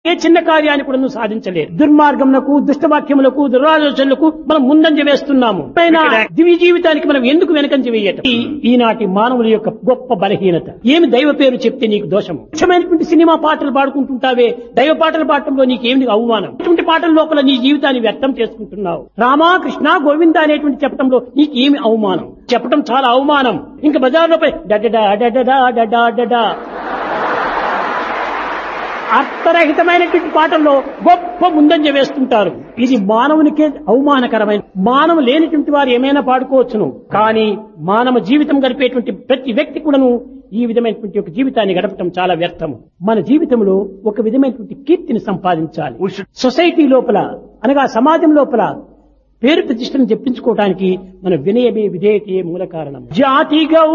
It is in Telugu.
ఏ చిన్న కార్యాన్ని కూడా నువ్వు సాధించలేరు దుర్మార్గములకు దుష్టవాక్యములకు దురాలోచనలకు మనం ముందంజ వేస్తున్నాము పైన దివ్య జీవితానికి మనం ఎందుకు వెనకంజ వేయటం ఈ- ఈనాటి మానవుల యొక్క గొప్ప బలహీనత ఏమి దైవ పేరు చెప్తే నీకు దోషము ముఖ్యమైనటువంటి సినిమా పాటలు పాడుకుంటుంటావే దైవ పాటలు పాడటంలో నీకేమి అవమానం ఇటువంటి పాటల లోపల నీ జీవితాన్ని వ్యక్తం చేసుకుంటున్నావు రామా కృష్ణ గోవింద అనేటువంటి చెప్పడంలో నీకేమి అవమానం చెప్పడం చాలా అవమానం ఇంకా బజార్లో పోయి డడడా డడడా డడా డడా అర్థరహితమైనటువంటి పాటల్లో గొప్ప ముందంజ వేస్తుంటారు ఇది మానవునికే అవమానకరమైన మానవు లేనిటువంటి వారు ఏమైనా పాడుకోవచ్చును కానీ మానవ జీవితం గడిపేటువంటి ప్రతి వ్యక్తి కూడాను ఈ విధమైనటువంటి ఒక జీవితాన్ని గడపటం చాలా వ్యర్థము మన జీవితంలో ఒక విధమైనటువంటి కీర్తిని సంపాదించాలి We should- సొసైటీ లోపల అనగా సమాజం లోపల పేరు ప్రతిష్టను చెప్పించుకోవడానికి మన వినయమే విధేయతే మూల కారణం జాతి గౌ